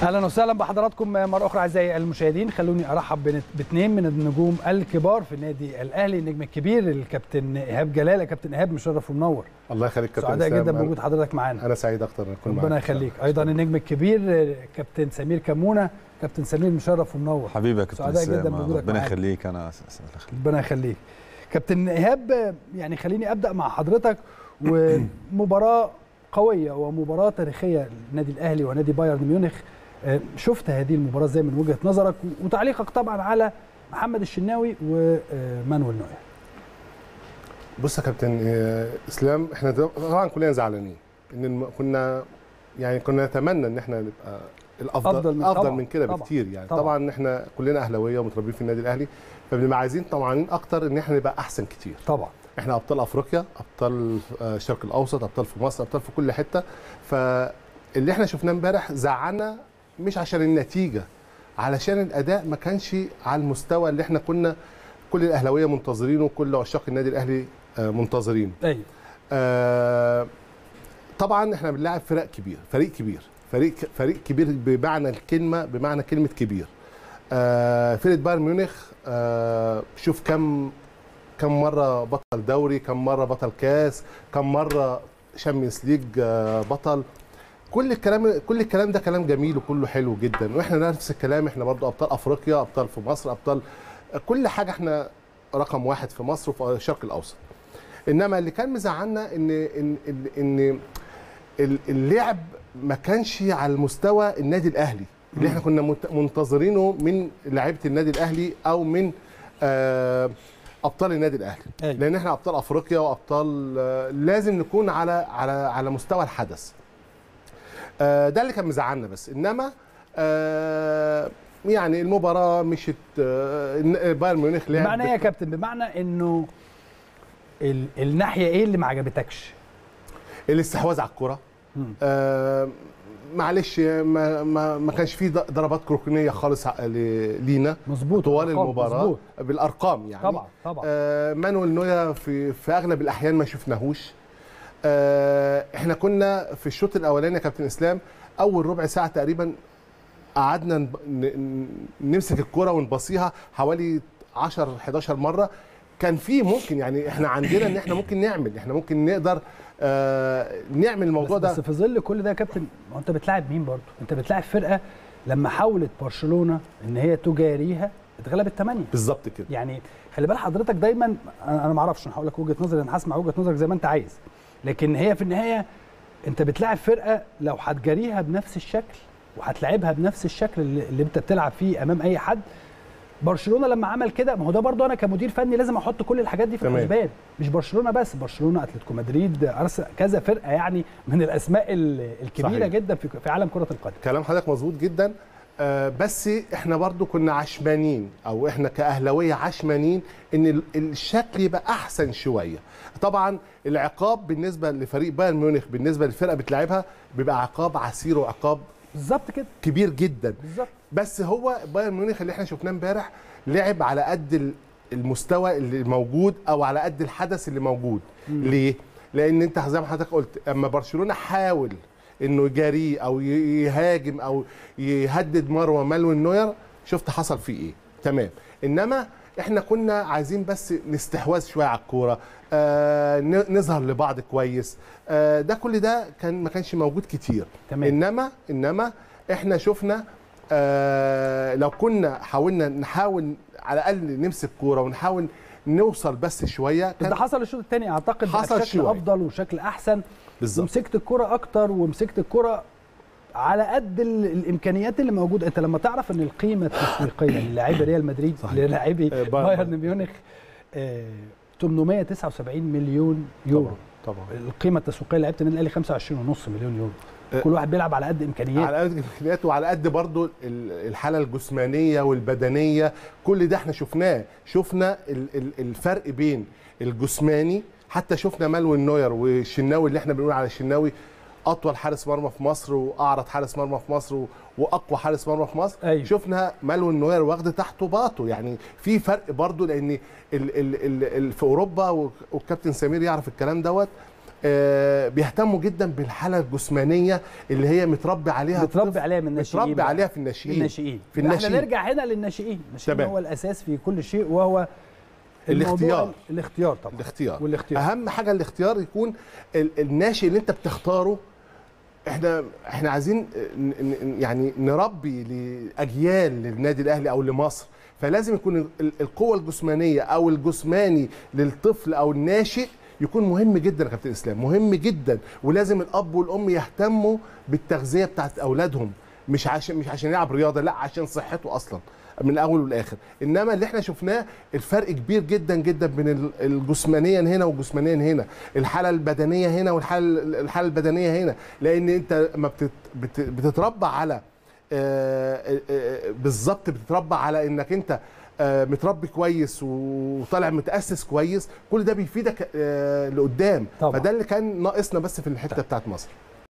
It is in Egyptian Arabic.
اهلا وسهلا بحضراتكم مره اخرى اعزائي المشاهدين خلوني ارحب باثنين من النجوم الكبار في النادي الاهلي النجم الكبير الكابتن ايهاب جلاله كابتن ايهاب مشرف ومنور الله يخليك كابتن سعداء إسلام. جدا أنا- بوجود حضرتك معانا انا سعيد اكتر ان اكون ربنا معاك. يخليك ايضا النجم الكبير كابتن سمير كمونه كابتن سمير مشرف ومنور حبيبي يا كابتن سعداء جدا اسلام بوجودك ربنا معانا. يخليك انا أس- أس- الله يخليك. ربنا يخليك كابتن ايهاب يعني خليني ابدا مع حضرتك ومباراه قويه ومباراه تاريخيه للنادي الاهلي ونادي بايرن ميونخ آه، شفت هذه المباراه ازاي من وجهه نظرك وتعليقك طبعا على محمد الشناوي ومانويل نوير بص يا كابتن آه، اسلام احنا طبعا كلنا زعلانين ان الم- كنا يعني كنا نتمنى ان احنا نبقى الافضل أفضل من- افضل طبعاً، من كده طبعاً، بكتير يعني طبعاً. طبعا, احنا كلنا اهلاويه ومتربيين في النادي الاهلي فبنبقى عايزين طمعانين اكتر ان احنا نبقى احسن كتير طبعا احنا ابطال افريقيا ابطال آه، الشرق الاوسط ابطال في مصر ابطال في كل حته فاللي احنا شفناه امبارح زعلنا مش عشان النتيجه علشان الاداء ما كانش على المستوى اللي احنا كنا كل الاهلاويه منتظرينه وكل عشاق النادي الاهلي آه، منتظرينه ايوه آه، طبعا احنا بنلاعب فرق كبير فريق كبير فريق فريق كبير بمعنى الكلمه بمعنى كلمه كبير آه، فرقه بايرن ميونخ آه، شوف كم كم مره بطل دوري كم مره بطل كاس كم مره شامبيونز ليج آه، بطل كل الكلام كل الكلام ده كلام جميل وكله حلو جدا واحنا نفس الكلام احنا برضو ابطال افريقيا ابطال في مصر ابطال كل حاجه احنا رقم واحد في مصر وفي الشرق الاوسط انما اللي كان مزعلنا ان ان ان, إن ال- اللعب ما كانش على المستوى النادي الاهلي اللي احنا كنا منت- منتظرينه من لعيبه النادي الاهلي او من آه، ابطال النادي الاهلي أيوة. لان احنا ابطال افريقيا وابطال آه، لازم نكون على على على مستوى الحدث آه، ده اللي كان مزعلنا بس انما آه، يعني المباراه مشت آه، بايرن ميونخ لعب بمعنى ايه يا كابتن بمعنى انه ال- الناحيه ايه اللي ما عجبتكش الاستحواذ على الكره مم. آه معلش ما, ما, ما كانش فيه ض- ضربات ركنيه خالص ع- ل- لينا مظبوط طوال أرقام، المباراه مظبوط. بالارقام يعني طبعا طبعا آه مانويل نويا في في اغلب الاحيان ما شفناهوش آه احنا كنا في الشوط الاولاني يا كابتن اسلام اول ربع ساعه تقريبا قعدنا نب- ن- ن- نمسك الكرة ونبصيها حوالي 10 11 مره كان في ممكن يعني احنا عندنا ان احنا ممكن نعمل احنا ممكن نقدر آه نعمل الموضوع بس, ده بس في ظل كل ده يا كابتن ما هو انت بتلاعب مين برضه؟ انت بتلاعب فرقه لما حاولت برشلونه ان هي تجاريها اتغلبت 8 بالظبط كده يعني خلي بال حضرتك دايما انا أنا ما اعرفش انا هقول لك وجهه نظري انا هسمع وجهه نظرك زي ما انت عايز لكن هي في النهايه انت بتلاعب فرقه لو هتجاريها بنفس الشكل وهتلاعبها بنفس الشكل اللي, اللي انت بتلعب فيه امام اي حد برشلونه لما عمل كده ما هو ده برضه انا كمدير فني لازم احط كل الحاجات دي في تمام. الحسبان مش برشلونه بس برشلونه اتلتيكو مدريد ارسنال كذا فرقه يعني من الاسماء ال- الكبيره صحيح. جدا في في عالم كره القدم كلام حضرتك مظبوط جدا آه، بس احنا برضو كنا عشمانين او احنا كاهلاويه عشمانين ان ال- الشكل يبقى احسن شويه طبعا العقاب بالنسبه لفريق بايرن ميونخ بالنسبه للفرقه بتلعبها بيبقى عقاب عسير وعقاب بالظبط كده كبير جدا بالظبط بس هو بايرن ميونخ اللي احنا شفناه امبارح لعب على قد ال- المستوى اللي موجود او على قد الحدث اللي موجود ليه لان انت زي ما حضرتك قلت اما برشلونه حاول انه يجاريه او ي- يهاجم او يهدد مروه مالوين نوير شفت حصل فيه ايه تمام انما احنا كنا عايزين بس نستحوذ شويه على الكوره آه ن- نظهر لبعض كويس آه ده كل ده كان ما كانش موجود كتير تمام. انما انما احنا شفنا آه لو كنا حاولنا نحاول على الاقل نمسك كوره ونحاول نوصل بس شويه بس ده حصل الشوط الثاني اعتقد بقى حصل بشكل شوية. افضل وشكل احسن بالظبط ومسكت الكرة اكتر ومسكت الكرة على قد ال- الامكانيات اللي موجوده انت لما تعرف ان القيمه التسويقيه للاعبي ريال مدريد للاعبي آه، بايرن. بايرن ميونخ آه، 879 مليون يورو طبعا طبعا القيمه التسويقيه لعيبه النادي الاهلي 25.5 مليون يورو آه، كل واحد بيلعب على قد امكانياته على قد الامكانيات وعلى قد برضو ال- الحاله الجسمانيه والبدنيه كل ده احنا شفناه شفنا ال- ال- الفرق بين الجسماني حتى شفنا مالوين نوير والشناوي اللي احنا بنقول على الشناوي اطول حارس مرمى في مصر واعرض حارس مرمى في مصر و- واقوى حارس مرمى في مصر أيوة. شفنا مالوين نوير واخد تحته باطه يعني في فرق برضو لان ال ال ال ال في اوروبا والكابتن سمير يعرف الكلام دوت آه، بيهتموا جدا بالحاله الجسمانيه اللي هي متربي عليها متربي الطفل، عليها من الناشئين متربي بقى. عليها في الناشئين الناشئين في احنا الناشئين نرجع هنا للناشئين الناشئين تمام. هو الاساس في كل شيء وهو الموضوع الاختيار. الاختيار طبعا الاختيار والاختيار اهم حاجه الاختيار يكون ال- الناشئ اللي انت بتختاره احنا احنا عايزين ن- ن- يعني نربي لاجيال للنادي الاهلي او لمصر فلازم يكون ال- القوه الجسمانيه او الجسماني للطفل او الناشئ يكون مهم جدا يا كابتن اسلام مهم جدا ولازم الاب والام يهتموا بالتغذيه بتاعت اولادهم مش عشان مش عشان يلعب رياضه لا عشان صحته اصلا من الاول والاخر انما اللي احنا شفناه الفرق كبير جدا جدا بين ال- الجسمانيا هنا والجسمانيا هنا الحاله البدنيه هنا والحاله الحاله البدنيه هنا لان انت ما بتت بت- بتتربى على آه، آه، بالظبط بتتربى على انك انت آه، متربي كويس وطالع متاسس كويس كل ده بيفيدك آه، لقدام طبعا. فده اللي كان ناقصنا بس في الحته بتاعت مصر